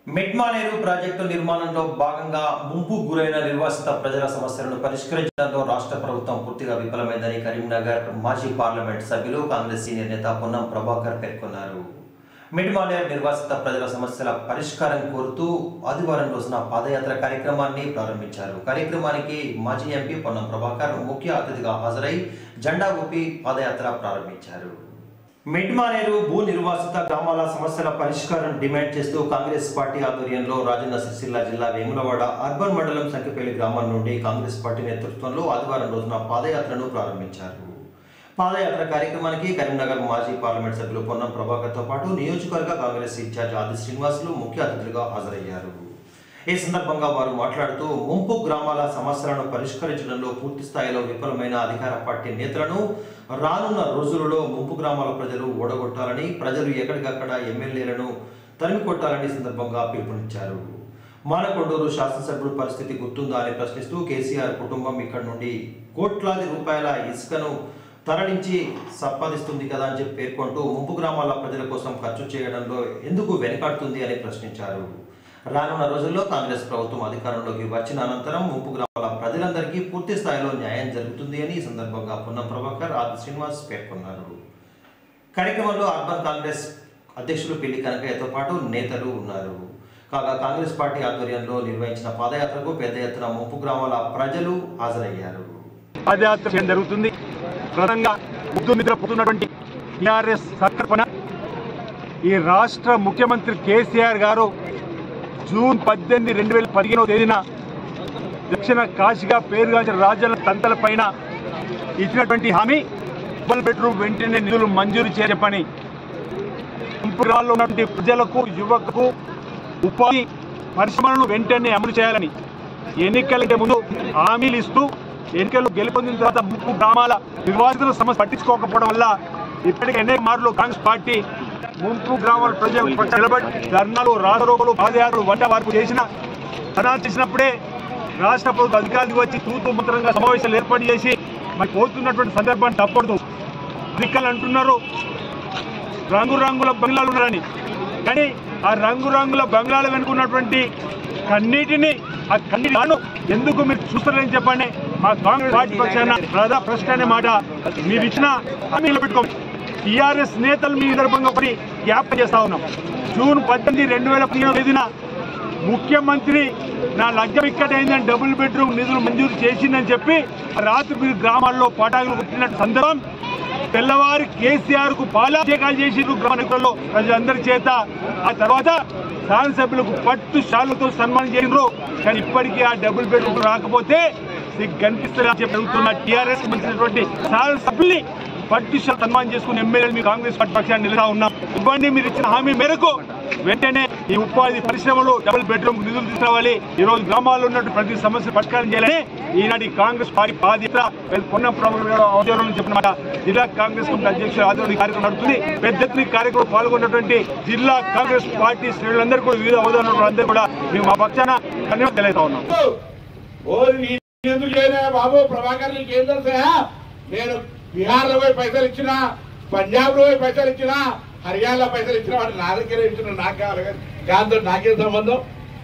Mid Manair project నిర్మాణంలో భాగంగా ముంపు గురైన నిర్వాసిత ప్రజల సమస్యలను పరిష్కరించడంలో రాష్ట్ర ప్రభుత్వం పూర్తిగా విఫలమైందని కరీంనగర్ మాజీ పార్లమెంట్ సభ్యులు కాంగ్రెస్ సీనియర్ నేత పొన్నం ప్రభాకర్ పేర్కొన్నారు మిడ్మానేర్ నిర్వాసిత ప్రజల సమస్యల పరిష్కారం కోరుతూ ఆదివారం రోజున పాదయాత్ర కార్యక్రమాన్ని ప్రారంభించారు కార్యక్రమానికి మాజీ ఎంపీ పొన్నం ప్రభాకర్ ముఖ్య అతిథిగా హాజరై జెండా ఊపి పాదయాత్ర ప్రారంభించారు మిడ్మానేరు భూ నిర్వాసిత గ్రామాల సమస్యల పరిష్కారం డిమాండ్ చేస్తూ కాంగ్రెస్ పార్టీ ఆధ్వర్యంలో రాజన్న సిరిసిల్ల జిల్లా వేములవాడ అర్బన్ మండలం సంఖ్యపల్లి గ్రామం నుండి కాంగ్రెస్ పార్టీ నేతృత్వంలో ఆదివారం రోజున పాదయాత్రను ప్రారంభించారు పాదయాత్ర కార్యక్రమానికి కరీంనగర్ మాజీ పార్లమెంట్ సభ్యులు పొన్నం ప్రభాకర్తో పాటు నియోజకవర్గ కాంగ్రెస్ ఇన్ఛార్జ్ ఆది శ్రీనివాసులు ముఖ్య అతిథులుగా హాజరయ్యారు ఈ సందర్భంగా వారు మాట్లాడుతూ ముంపు గ్రామాల సమస్యలను పరిష్కరించడంలో పూర్తి స్థాయిలో విఫలమైన అధికార పార్టీ నేతలను రానున్న రోజులలో ముంపు గ్రామాల ప్రజలు ఓడగొట్టాలని ప్రజలు ఎక్కడికక్కడ ఎమ్మెల్యేలను తరిమి కొట్టాలని ఈ సందర్భంగా పిలుపునిచ్చారు మానకొండూరు శాసనసభ్యుడు పరిస్థితి గుర్తుందా అని ప్రశ్నిస్తూ కేసీఆర్ కుటుంబం ఇక్కడి నుండి కోట్లాది రూపాయల ఇసుకను తరలించి సంపాదిస్తుంది కదా అని చెప్పి పేర్కొంటూ ముంపు గ్రామాల ప్రజల కోసం ఖర్చు చేయడంలో ఎందుకు వెనకాడుతుంది అని ప్రశ్నించారు రానున్న రోజుల్లో కాంగ్రెస్ ప్రభుత్వం అధికారంలోకి వచ్చిన అనంతరం ముంపు గ్రామాల ప్రజలందరికీ పూర్తి స్థాయిలో న్యాయం జరుగుతుంది అని ఈ సందర్భంగా పొన్నం ప్రభాకర్ ఆది శ్రీనివాస్ పేర్కొన్నారు కార్యక్రమంలో అర్బన్ కాంగ్రెస్ అధ్యక్షులు పిల్లి కనకయ్యతో పాటు నేతలు ఉన్నారు కాగా కాంగ్రెస్ పార్టీ ఆధ్వర్యంలో నిర్వహించిన పాదయాత్రకు పెద్ద ఎత్తున ముంపు గ్రామాల ప్రజలు హాజరయ్యారు పాదయాత్ర చేయడం జరుగుతుంది ప్రధానంగా ముద్దు నిద్రపోతున్నటువంటి టీఆర్ఎస్ సర్కల్పన ఈ రాష్ట్ర ముఖ్యమంత్రి కేసీఆర్ గారు జూన్ పద్దెనిమిది రెండు వేల పదిహేనవ తేదీన దక్షిణ కాశీగా పేరుగాంచిన రాజ్యాల తంతల పైన ఇచ్చినటువంటి హామీ డబుల్ బెడ్రూమ్ వెంటనే నిధులు మంజూరు చేయని పని గ్రామాల్లో ఉన్నటువంటి ప్రజలకు యువకులకు ఉపాధి పరిశ్రమలను వెంటనే అమలు చేయాలని ఎన్నికలంటే ముందు హామీలు ఇస్తూ ఎన్నికల్లో గెలుపొందిన తర్వాత ముప్పు గ్రామాల నిర్వాసితుల సమస్య పట్టించుకోకపోవడం వల్ల ఇప్పటికే అనేక మార్లు కాంగ్రెస్ పార్టీ ముంపు గ్రామాల ప్రజల పక్షాన నిలబడి ధర్నాలు రాజరోగులు పాదయాత్రలు వంట వార్పు చేసిన ధర్నాలు చేసినప్పుడే రాష్ట్ర ప్రభుత్వ అధికారులు వచ్చి తూతు మంత్రంగా సమావేశాలు ఏర్పాటు చేసి మరి పోతున్నటువంటి సందర్భాన్ని తప్పకూడదు ఎన్నికలు అంటున్నారు రంగు రంగుల బంగ్లాలు ఉన్నారని కానీ ఆ రంగు రంగుల బంగ్లాలు వెనుకున్నటువంటి కన్నీటిని ఆ కన్నీటిను ఎందుకు మీరు చూస్తారని చెప్పండి మా కాంగ్రెస్ పార్టీ పక్షాన ప్రధా ప్రశ్న అనే మాట మీరు ఇచ్చిన హామీలు పెట్టుకోండి టీఆర్ఎస్ నేతలు మీ సందర్భంగా ఒకటి జ్ఞాపకం చేస్తా ఉన్నాం జూన్ పద్దెనిమిది రెండు వేల పదిహేను తేదీన ముఖ్యమంత్రి నా లగ్గం ఇక్కడైందని డబుల్ బెడ్రూమ్ నిధులు మంజూరు చేసిందని చెప్పి రాత్రి మీరు గ్రామాల్లో పటాకులు కొట్టినట్టు సందర్భం తెల్లవారి కేసీఆర్ కు పాలాభిషేకాలు చేసిండ్రు గ్రామాలలో ప్రజలందరి చేత ఆ తర్వాత శాసనసభ్యులకు పట్టు షాలతో సన్మానం చేసిండ్రు కానీ ఇప్పటికీ ఆ డబుల్ బెడ్రూమ్ రాకపోతే సిగ్గు కనిపిస్తుందని చెప్పి అడుగుతున్న టీఆర్ఎస్ మంచినటువంటి శాసనసభ్యుల్ని పట్టు షాలు సన్మానం చేసుకుని ఎమ్మెల్యేలు మీ కాంగ్రెస్ పార్టీ పక్షాన్ని నిలదా ఉన్నాం ఇవ్వండి మీరు ఇచ్చిన హామీ మేరకు వెంటనే ఈ ఉపాధి పరిశ్రమలు డబుల్ బెడ్రూమ్ నిధులు తీసుకురావాలి ఈ రోజు గ్రామాల్లో ఉన్నట్టు ప్రతి సమస్య పరిష్కారం చేయాలని ఈనాటి కాంగ్రెస్ పార్టీ బాధ్యత పొన్నం ప్రభుత్వం గారు ఆధ్వర్యంలో చెప్పిన మాట జిల్లా కాంగ్రెస్ కమిటీ అధ్యక్షులు ఆధ్వర్యంలో ఈ కార్యక్రమం నడుస్తుంది పెద్ద ఎత్తున ఈ కార్యక్రమం పాల్గొన్నటువంటి జిల్లా కాంగ్రెస్ పార్టీ శ్రేణులందరూ కూడా వివిధ హోదాలో అందరూ కూడా మేము మా పక్షాన ధన్యవాదాలు తెలియజేస్తా ఉన్నాం ఓరి నీ ఎందుకు చేయనా బాబు ప్రభాకర్ నీకు ఏం తెలుసా నేను బీహార్ లో పోయి పైసలు ఇచ్చినా పంజాబ్ లో పోయి పైసలు ఇచ్చినా హర్యానాలో పైసలు ఇచ్చిన వాడు నా దగ్గర ఇచ్చిన నాకు కావాలి కానీ దాంతో నాకేం సంబంధం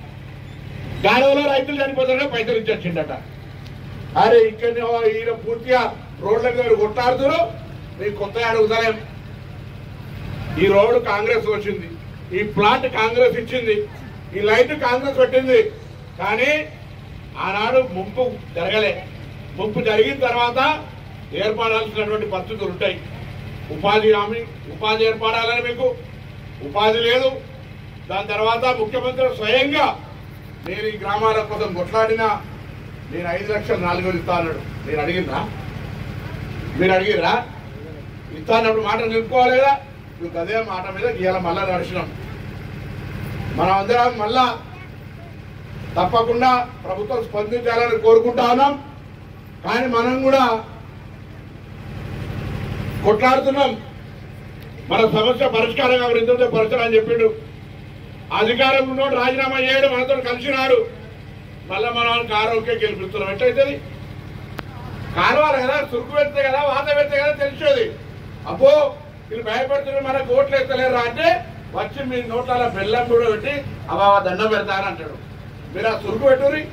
గాడవలో రైతులు చనిపోతారే పైసలు ఇచ్చొచ్చిండట అరే ఇక్కడ ఈయన పూర్తిగా రోడ్ల మీద కొట్లాడుతురు నీకు కొత్త అడుగుతలేం ఈ రోడ్డు కాంగ్రెస్ వచ్చింది ఈ ప్లాట్ కాంగ్రెస్ ఇచ్చింది ఈ లైట్ కాంగ్రెస్ పెట్టింది కానీ ఆనాడు ముంపు జరగలే ముంపు జరిగిన తర్వాత ఏర్పడాల్సినటువంటి పరిస్థితులు ఉంటాయి ఉపాధి హామీ ఉపాధి ఏర్పడాలని మీకు ఉపాధి లేదు దాని తర్వాత ముఖ్యమంత్రి స్వయంగా నేను ఈ గ్రామాల కోసం కొట్లాడినా నేను ఐదు లక్షలు నాలుగు వేలు ఇస్తా అన్నాడు నేను అడిగినా మీరు అడిగిరా ఇస్తానప్పుడు మాట నిలుపుకోవాలి కదా మీకు అదే మాట మీద గీయాల మళ్ళా నడిచినాం మనం అందరం మళ్ళా తప్పకుండా ప్రభుత్వం స్పందించాలని కోరుకుంటా ఉన్నాం కానీ మనం కూడా కొట్లాడుతున్నాం మన సమస్య పరిష్కారం కావాలి ఇంతలో పరిష్కారం అని చెప్పిండు అధికారం ఉన్నోడు రాజీనామా చేయడం మనతో కలిసినాడు మళ్ళీ మనం ఆరోగ్యం గెలిపిస్తున్నాం ఎట్లయితుంది కాలువాలి కదా సురుకు పెడితే కదా వాత పెడితే కదా తెలిసేది అబ్బో వీళ్ళు భయపడుతున్నారు మనకు ఓట్లు ఎత్తలేరా అంటే వచ్చి మీ నోట్ల బెల్లం కూడా పెట్టి అబావా దండం పెడతాను అంటాడు మీరు ఆ చురుకు పెట్టుర్రి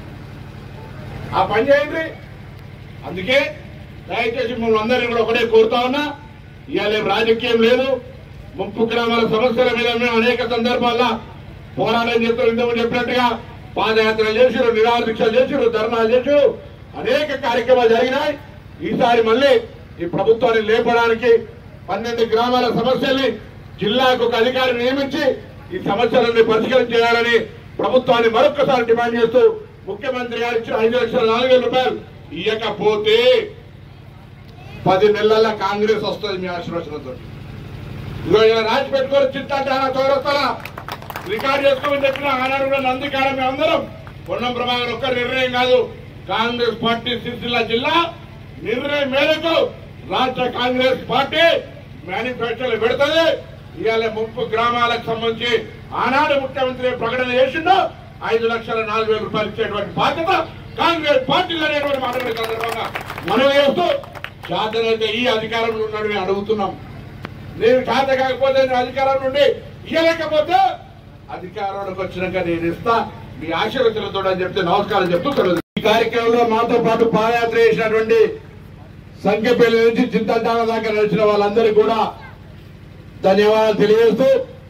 ఆ పని చేయండి అందుకే దయచేసి మిమ్మల్ని అందరినీ కూడా ఒకటే కోరుతా ఉన్నా ఇవాళ ఏం రాజకీయం లేదు ముప్పు గ్రామాల సమస్యల మీద మేము అనేక సందర్భాల్లో పోరాటం చేస్తాం ఇంతకు చెప్పినట్టుగా పాదయాత్రలు చేసిరు నిరాహార దీక్షలు చేసిరు ధర్నాలు చేసిరు అనేక కార్యక్రమాలు జరిగినాయి ఈసారి మళ్ళీ ఈ ప్రభుత్వాన్ని లేపడానికి పన్నెండు గ్రామాల సమస్యల్ని జిల్లాకు ఒక అధికారిని నియమించి ఈ సమస్యలన్నీ పరిష్కారం చేయాలని ప్రభుత్వాన్ని మరొకసారి డిమాండ్ చేస్తూ ముఖ్యమంత్రి గారు ఇచ్చిన ఐదు లక్షల నాలుగు వేల రూపాయలు ఇవ్వకపోతే పది నెలల కాంగ్రెస్ వస్తుంది మీ ఆశీర్వచనంతో ఇదిగో ఇలా రాసి పెట్టుకొని చిత్తాచారా చౌరస్తాల రికార్డ్ చేసుకోమని చెప్పిన ఆనాడు కూడా నందికాడ మేమందరం పొన్నం ప్రభాకర్ ఒక్క నిర్ణయం కాదు కాంగ్రెస్ పార్టీ సిరిసిల్ల జిల్లా నిర్ణయం మేరకు రాష్ట్ర కాంగ్రెస్ పార్టీ మేనిఫెస్టోలో పెడుతుంది ఇవాళ ముప్పు గ్రామాలకు సంబంధించి ఆనాడు ముఖ్యమంత్రి ప్రకటన చేసిండు ఐదు లక్షల నాలుగు వేల రూపాయలు ఇచ్చేటువంటి బాధ్యత కాంగ్రెస్ పార్టీలో అనేటువంటి మాట్లాడే సందర్భంగా మనం చేస్తూ చేతనైతే ఈ అధికారంలో ఉన్నాడు మేము అడుగుతున్నాం నేను చేత కాకపోతే నేను అధికారం నుండి ఇవ్వలేకపోతే అధికారంలోకి వచ్చినాక నేను ఇస్తా మీ ఆశీర్వచనతో అని చెప్తే నమస్కారం చెప్తూ సెలవు. ఈ కార్యక్రమంలో మాతో పాటు పాదయాత్ర చేసినటువంటి సంఖ్యపల్లి నుంచి చింతటాల దాకా నడిచిన వాళ్ళందరికీ కూడా ధన్యవాదాలు తెలియజేస్తూ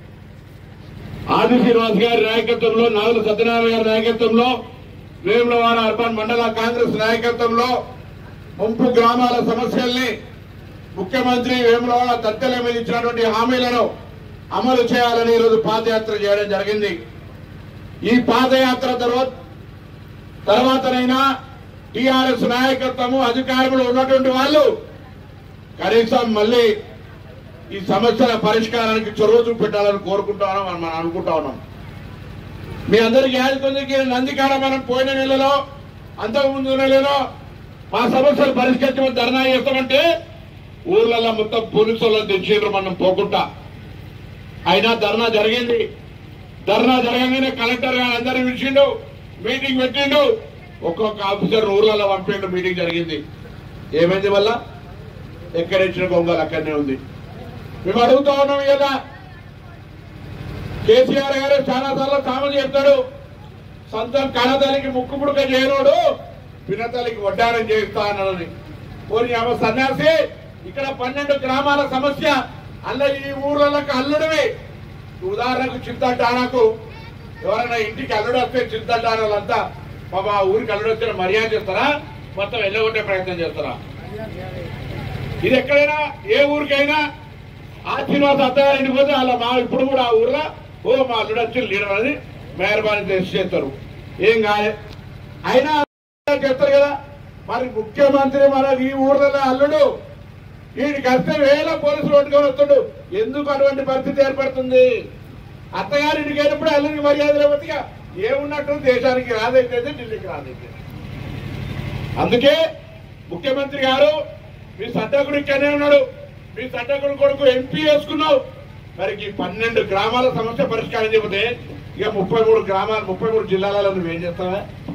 ఆది శ్రీనివాస్ గారి నాయకత్వంలో నాగుల సత్యనారాయణ గారి నాయకత్వంలో వేములవాడ అర్బన్ మండల కాంగ్రెస్ నాయకత్వంలో ముంపు గ్రామాల సమస్యల్ని ముఖ్యమంత్రి వేములవాడ తత్తెల మీద ఇచ్చినటువంటి హామీలను అమలు చేయాలని ఈరోజు పాదయాత్ర చేయడం జరిగింది ఈ పాదయాత్ర తర్వాత తర్వాతనైనా టిఆర్ఎస్ నాయకత్వము అధికారంలో ఉన్నటువంటి వాళ్ళు కనీసం మళ్ళీ ఈ సమస్యల పరిష్కారానికి చొరవ చూపెట్టాలని కోరుకుంటా ఉన్నాం మనం మనం అనుకుంటా ఉన్నాం మీ అందరికి యాదుకుందికి నందికాడ మనం పోయిన నెలలో అంతకు ముందు నెలలో మా సమస్యలు పరిష్కరించమని ధర్నా చేస్తామంటే ఊర్లలో మొత్తం పోలీసు వాళ్ళని తెచ్చిండ్రు మనం పోకుండా అయినా ధర్నా జరిగింది ధర్నా జరగగానే కలెక్టర్ గారు అందరిని పిలిచిండు మీటింగ్ పెట్టిండు ఒక్కొక్క ఆఫీసర్ ఊర్లలో పంపిండు మీటింగ్ జరిగింది ఏమైంది వల్ల ఎక్కడ ఇచ్చిన గొంగలు అక్కడనే ఉంది మేము అడుగుతా ఉన్నాం కదా కేసీఆర్ గారు చాలా సార్లు కామన్ చెప్తాడు సొంతం కన్నతల్లికి ముక్కు పుడక చేయనోడు పినతల్లికి వడ్డారం చేయిస్తా అన్నాడని పోనీ ఆమె సన్యాసి ఇక్కడ పన్నెండు గ్రామాల సమస్య అల్ల ఈ ఊర్లకు అల్లుడివి ఉదాహరణకు చింతటానకు ఎవరైనా ఇంటికి అల్లుడు వస్తే చింతటానంతా పాప ఆ ఊరికి అల్లుడు వచ్చిన మర్యాద చేస్తారా మొత్తం వెళ్ళగొట్టే ప్రయత్నం చేస్తారా ఇది ఎక్కడైనా ఏ ఊరికైనా ఆ శ్రీనివాస అత్తగారింటికి పోతే అలా మా ఇప్పుడు కూడా ఆ ఊర్లో ఓ మా అల్లుడు వచ్చి లీడర్ అని మెహర్బానీ చేసి చేస్తారు ఏం కాలే అయినా చేస్తారు కదా మరి ముఖ్యమంత్రి మన ఈ ఊర్లలో అల్లుడు వీడికి వస్తే వేల పోలీసులు పట్టుకొని వస్తాడు ఎందుకు అటువంటి పరిస్థితి ఏర్పడుతుంది అత్తగారింటికి వెళ్ళినప్పుడు అల్లుడికి మర్యాద లేకపోతే ఏమున్నట్టు దేశానికి రాదైతే ఢిల్లీకి రాదైతే అందుకే ముఖ్యమంత్రి గారు మీ సడ్డకుడు ఇక్కడనే ఉన్నాడు మీ సడ్డకుడు కొడుకు ఎంపీ వేసుకున్నావు మరి ఈ పన్నెండు గ్రామాల సమస్య పరిష్కారం చెబితే ఇక ముప్పై మూడు గ్రామాలు ముప్పై మూడు జిల్లాలలో నువ్వేం చేస్తావా